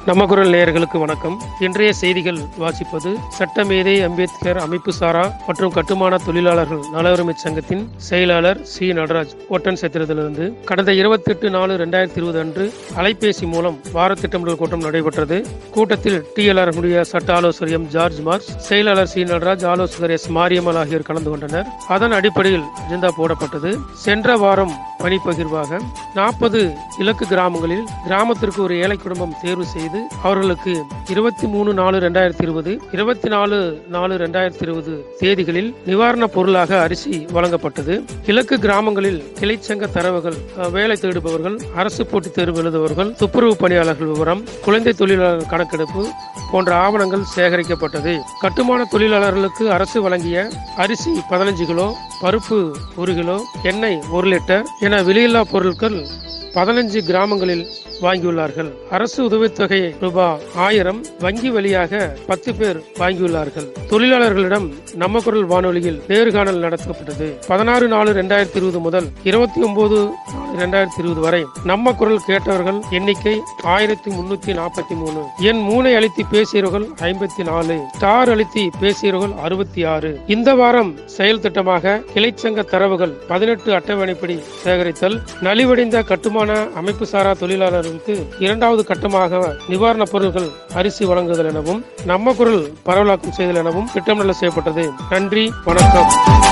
நம்ம குரல் நேயர்களுக்கு வணக்கம் இன்றைய செய்திகள் வாசிப்பது சட்டமேதை அம்பேத்கர் அமைப்பு சாரா மற்றும் கட்டுமான தொழிலாளர்கள் நல உரிமை சங்கத்தின் செயலாளர் சி நடராஜ் ஒட்டன் சத்திரத்திலிருந்து கடந்த இருபத்தி எட்டு நாலு ரெண்டாயிரத்தி இருபது அன்று அலைபேசி மூலம் வார திட்டமிடல் கூட்டம் நடைபெற்றது கூட்டத்தில் டிஎல்ஆர் உடைய சட்ட ஆலோசகர் எம் ஜார்ஜ் மார்க்ஸ் செயலாளர் சி நடராஜ் ஆலோசகர் எஸ் மாரியம்மல் ஆகியோர் கலந்து கொண்டனர் அதன் அடிப்படையில் அஜெண்டா போடப்பட்டது சென்ற வாரம் பணிப்பகிர்வாக நாற்பது இலக்கு கிராமங்களில் கிராமத்திற்கு ஒரு ஏழை குடும்பம் தேர்வு செய்து அவர்களுக்கு இருபத்தி மூணு நாலு ரெண்டாயிரத்தி இருபது இருபத்தி நாலு நாலு ரெண்டாயிரத்தி இருபது தேதிகளில் நிவாரண பொருளாக அரிசி வழங்கப்பட்டது இலக்கு கிராமங்களில் கிளைச்சங்க தரவுகள் அஹ், வேலை தேடுபவர்கள் அரசு போட்டித் தேர்வு எழுதுபவர்கள் துப்புரவு பணியாளர்கள் விவரம் குழந்தை தொழிலாளர் கணக்கெடுப்பு போன்ற ஆவணங்கள் சேகரிக்கப்பட்டது கட்டுமான தொழிலாளர்களுக்கு அரசு வழங்கிய அரிசி பதினஞ்சு கிலோ பருப்பு ஒரு கிலோ எண்ணெய் ஒரு லிட்டர் என விலையில்லா பொருட்கள் பதினஞ்சு கிராமங்களில் வாங்கியுள்ளார்கள் அரசு உதவித்தொகை ரூபாய் ஆயிரம் வங்கி வழியாக பத்து பேர் வாங்கியுள்ளார்கள் தொழிலாளர்களிடம் நம்ம குரல் வானொலியில் நேர்காணல் நடத்தப்பட்டது பதினாறு நாலு ரெண்டாயிரத்தி இருபது முதல் இருபத்தி ஒன்பது ரெண்டாயிரத்தி இருபது வரை நம்ம குரல் கேட்டவர்கள் எண்ணிக்கை ஆயிரத்தி முன்னூத்தி நாற்பத்தி மூணு எண் மூனை அழுத்தி பேசியவர்கள் ஐம்பத்தி நாலு ஸ்டார் அழுத்தி பேசியவர்கள் அறுபத்தி ஆறு இந்த வாரம் செயல் திட்டமாக கிளைச்சங்க தரவுகள் பதினெட்டு அட்டவணைப்படி சேகரித்தல் நலிவடைந்த கட்டுமான அமைப்பு சாரா தொழிலாளர்களுக்கு இரண்டாவது கட்டமாக நிவாரணப் பொருட்கள் அரிசி வழங்குதல் எனவும் நம்ம குரல் பரவலாக்கம் செய்தல் எனவும் திட்டமிடல் செய்யப்பட்டது நன்றி வணக்கம்